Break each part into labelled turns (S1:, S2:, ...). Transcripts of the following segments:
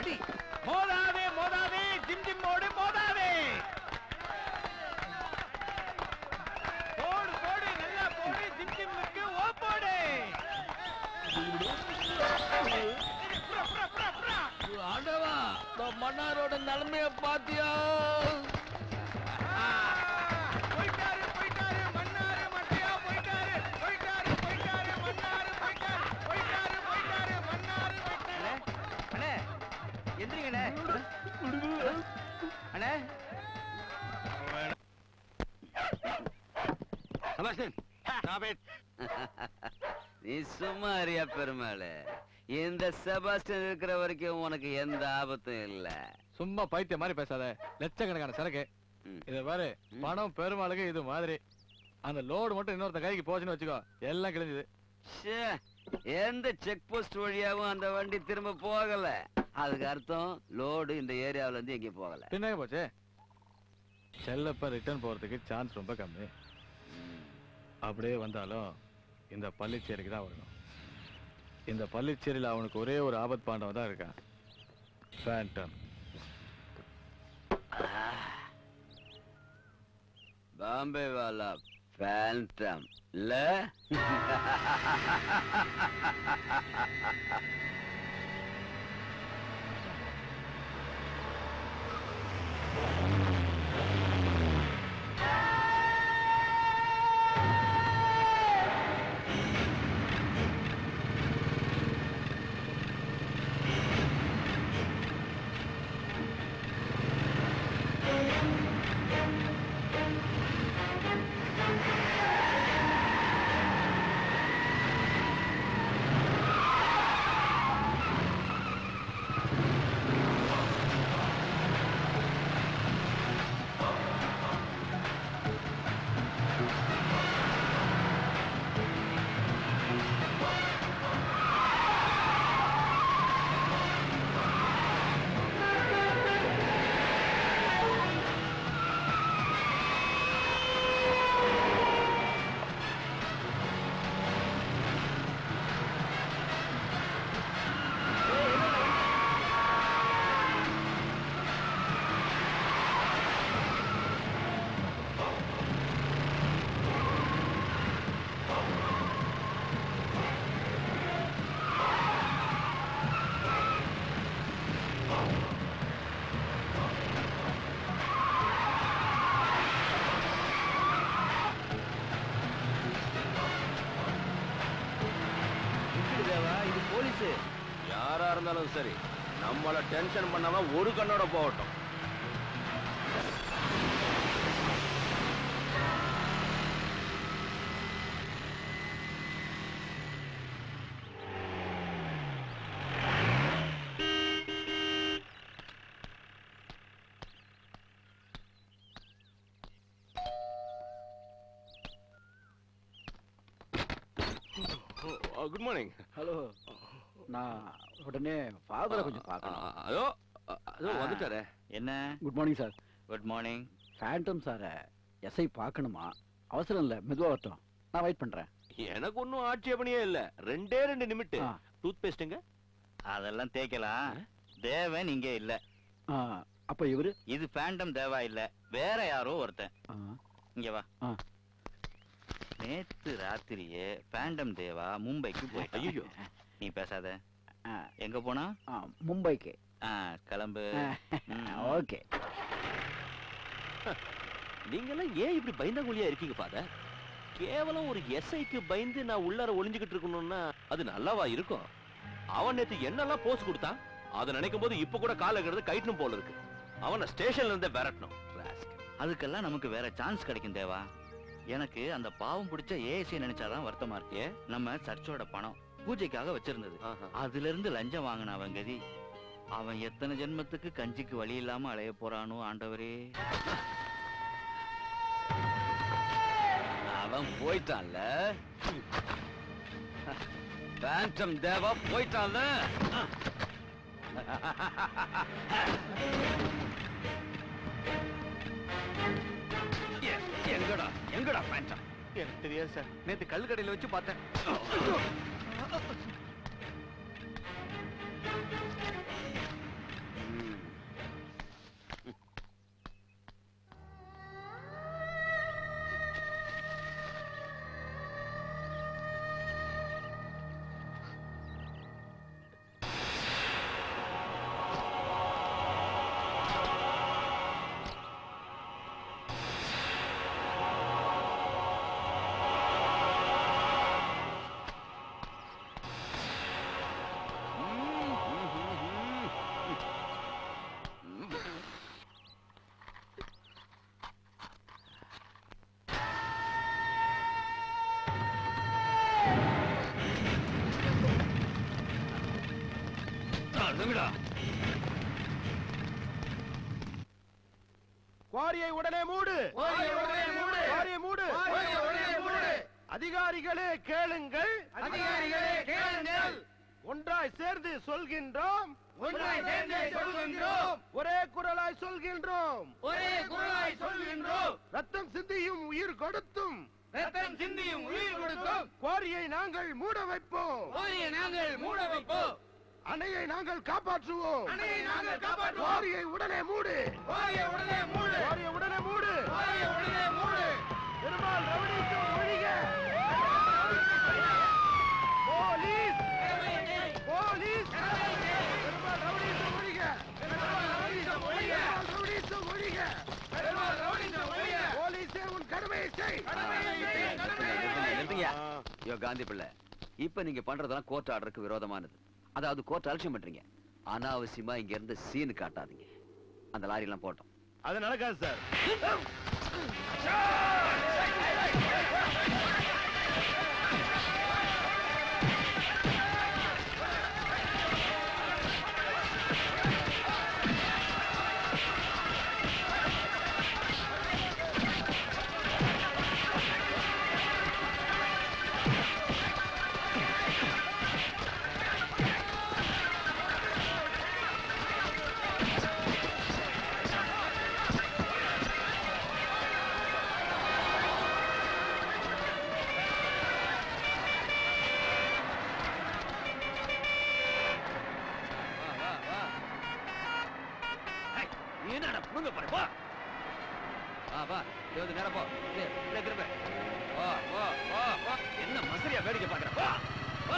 S1: அடி மோதாதே மோதாதே ஜிம் ஜிம்மோடு மோதாதே போடு போடு நல்லா போடு ஜிம் ஜிம்முக்கு ஓ போடு புறா, புறா, புறா, புறா.
S2: ஆண்டவா இந்த மன்னாரோட நிலைமைய பாத்தியா
S1: ஆ, போயிட்டாரு போயிட்டாரு மன்னாரு மட்டையா போயிட்டாரு போயிட்டாரு போயிட்டாரு மன்னாரு போயிட்டாரு போயிட்டாரு போயிட்டாரு மன்னாரு போயிட்டாரு
S3: அண்ணே எந்திரிங்கண்ணே அண்ணே
S2: செபாஸ்டியன் ஸ்டாப் இட்
S4: நீ சும்மா அறியா பெருமாளே இந்த செபாஸ்டியன் இருக்கிற வரைக்கும் உனக்கு எந்த ஆபத்தும் இல்ல
S2: சும்மா பைத்திய மாதிரி பேசாத லட்சக்கணக்கான சரக்கு
S4: ம்.
S2: இத பாரு
S4: ம்.
S2: பணம் பெருமாளுக்கு இது மாதிரி அந்த லோடு மட்டும் இன்னொருத்த கைக்கு போச்சுன்னு வச்சுக்கோ எல்லாம் கிழிஞ்சது
S4: ச்சே, எந்த செக் போஸ்ட் வழியாவும் அந்த வண்டி திரும்ப போகல அதுக்கு அர்த்தம் லோடு இந்த ஏரியாவுல இருந்து எங்கேயும் போகல
S2: பின்னாங்க போச்சு செல்லப்ப ரிட்டர்ன் போறதுக்கு சான்ஸ் ரொம்ப கம்மி அப்படியே வந்தாலும் இந்த பள்ளிச்சேரிக்கு தான் வரணும் இந்த பள்ளிச்சேரியில் அவனுக்கு ஒரே ஒரு ஆபத் பாண்டவன் தான் இருக்கான் ஃபேண்டம்
S4: பாம்பே வாலா ஃபேண்டம் இல்ல
S3: இது போலீஸ்
S1: யாரா இருந்தாலும் சரி நம்மள டென்ஷன் பண்ணாம ஒரு கண்ணோட போகட்டும் குட் மார்னிங்
S3: ஹலோ நான் உடனே ஃபாதரை கொஞ்சம் பார்க்கணும்
S4: அதோ அதோ வந்துட்டாரே
S3: என்ன good morning sir
S4: good morning
S3: phantom சாரை எஸ்ஐ பார்க்கணுமா அவசரம் இல்லை மெதுவாக வரட்டும் நான் வெயிட் பண்ணுறேன்
S1: எனக்கு ஒன்னும் ஆட்சேபனையே இல்ல ரெண்டே ரெண்டு நிமிட்டு
S3: ஆ.
S1: டூத் பேஸ்ட்டுங்க
S5: அதெல்லாம் தேய்க்கலாம் தேவன் இங்க இல்ல
S3: ஆ, அப்போ இவரு
S5: இது ஃபேண்டம் தேவா இல்ல வேற யாரோ ஒருத்தன்
S3: ஆ,
S5: இங்க வா
S3: ஆ.
S5: நேத்து ராத்திரியே ஃபேண்டம் தேவா மும்பைக்கு போயிட்டான்
S1: ஐயோ
S5: நீ பேசாத
S3: ஆ,
S5: எங்க போனா
S3: ஆ, மும்பைக்கு
S5: ஆ, கிளம்பு ம்.
S3: ஓகே
S1: நீங்க எல்லாம் ஏன் இப்படி பயந்தாங்குழியா இருக்கீங்க ஃபாதர் கேவலம் ஒரு எஸ்ஐக்கு பயந்து நான் உள்ளார ஒளிஞ்சுகிட்டு இருக்கணும்னா அது நல்லாவா இருக்கும் அவன் நேத்து என்னெல்லாம் போஸ் கொடுத்தான் அதை நினைக்கும் போது இப்ப கூட கால கிடந்து கைட்டணும் போல இருக்கு அவனை ஸ்டேஷன்ல இருந்தே விரட்டணும் rascal.
S5: அதுக்கெல்லாம் நமக்கு வேற சான்ஸ் கிடைக்கும் தேவா எனக்கு அந்த பாவம் பிடிச்ச ஏஎஸ்சி நினைச்சாதான் வருத்தமா இருக்கு
S1: ஏன்?
S5: நம்ம சர்ச்சோட பணம் பூஜைக்காக வச்சிருந்தது
S1: ஆஹா.
S5: அதுல இருந்து லஞ்சம் வாங்கின அவன் கதி அவன் எத்தனை ஜென்மத்துக்கு கஞ்சிக்கு வழி இல்லாம அலைய போறானோ ஆண்டவரே
S4: அவன் போயிட்டான்ல பேண்டம் தேவா போயிட்டான்ல எ- எங்கடா எங்கடா பேண்டம்
S3: எனக்கு தெரியாது சார் நேற்று கல்கடையில் வச்சு பார்த்தேன்
S2: மூடுடா
S6: குவாரியை உடனே மூடு குவாரியை மூடு அதிகாரிகளே கேளுங்கள் அதிகாரிகளே கேளுங்கள் ஒன்றாய் சேர்ந்து சொல்கின்றோம் ஒன்றாய் சேர்ந்து சொல்கின்றோம் ஒரே குரலாய் சொல்கின்றோம் ஒரே குரலாய் சொல்கின்றோம் ரத்தம் சிந்தியும் உயிர் கொடுத்தும் ரத்தம் சிந்தியும் உயிர் கொடுத்தும் குவாரியை நாங்கள் மூட வைப்போம் குவாரியை நாங்கள் மூட வைப்போம் அணையை நாங்கள் காப்பாற்றுவோம் அணையை நாங்கள் காப்பாற்றுவோம் குவாரியை உடனே மூடு குவாரியை உடனே மூடு குவாரியை உடனே மூடு குவாரியை உடனே மூடு பெருமாள் ரவுடிசம் ஒழிக போலீஸ் போலீஸ் பெருமாள் ரவுடிசம் ஒழிக பெருமாள் ரவுடிசம் ஒழிக ரவுடிசம் ஒழிக பெருமாள் ரவுடிசம் ஒழிக போலீஸே உன் கடமையை செய்
S4: நிறுத்துங்க. ஐயோ காந்தி பிள்ளை இப்ப நீங்க பண்றதெல்லாம் கோர்ட் ஆர்டருக்கு விரோதமானது அதாவது கோர்ட் அலட்சியம் பண்றீங்க அனாவசியமா இங்க இருந்து சீன் காட்டாதீங்க அந்த லாரி எல்லாம் போட்டோம்
S6: அது நடக்காது சார்
S4: நீ என்னடா புடுங்க போற போ வா வா இருபது நேரம் போ டேய், டேய், திரும்ப வா வா வா வா என்ன மசரியா வேடிக்கை பாக்குற வா வா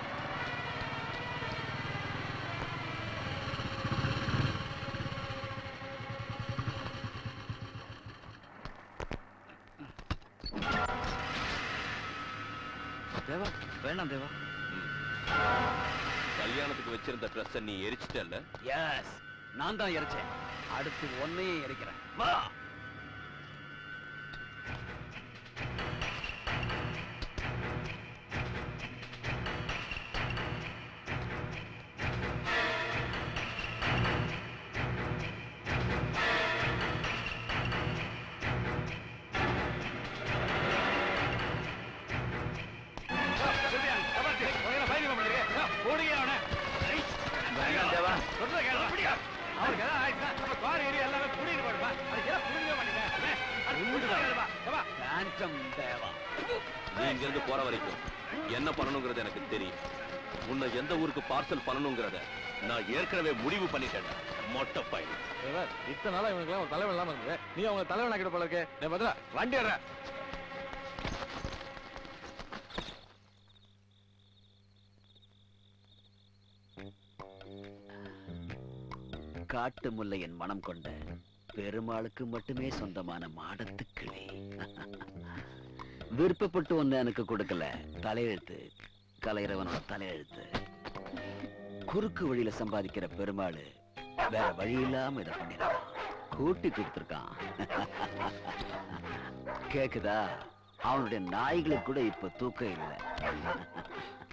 S5: தேவா வேணாம் தேவா
S1: கல்யாணத்துக்கு வச்சிருந்த ட்ரெஸ் நீ எரிச்சிட்டல்ல
S4: எஸ் நான் தான் இறைச்சேன் அடுத்து ஒன்னையும் இறைக்கிறேன் வா
S5: வேணாம் தேவா
S4: பேண்டம் தேவா
S1: நீ இங்க இருந்து போற வரைக்கும் என்ன பண்ணணுங்கிறது எனக்கு தெரியும் உன்னை எந்த ஊருக்கு பார்சல் பண்ணணுங்கிறத நான் ஏற்கனவே முடிவு பண்ணிட்டேன் மொட்டை பையன்
S2: இவர் இத்தனை நாளா இவனுக்குலாம் ஒரு தலைவன் இல்லாம இருந்தது நீ அவங்க தலைவன் ஆக்கிட்ட போல இருக்கு நான் பதிலா வண்டி வர்ற
S4: காட்டு முல்லையின் மனம் கொண்ட பெருமாளுக்கு மட்டுமே சொந்தமான மாடத்து கிளி விருப்பப்பட்டு ஒண்ணு எனக்கு கொடுக்கல தலையெழுத்து கலையிறவனோட தலையெழுத்து குறுக்கு வழியில சம்பாதிக்கிற பெருமாள் வேற வழி இல்லாம இதை பண்ணிருக்கான் கூட்டி கொடுத்துருக்கான் கேக்குதா அவனுடைய நாய்களுக்கு கூட இப்ப தூக்கம் இல்லை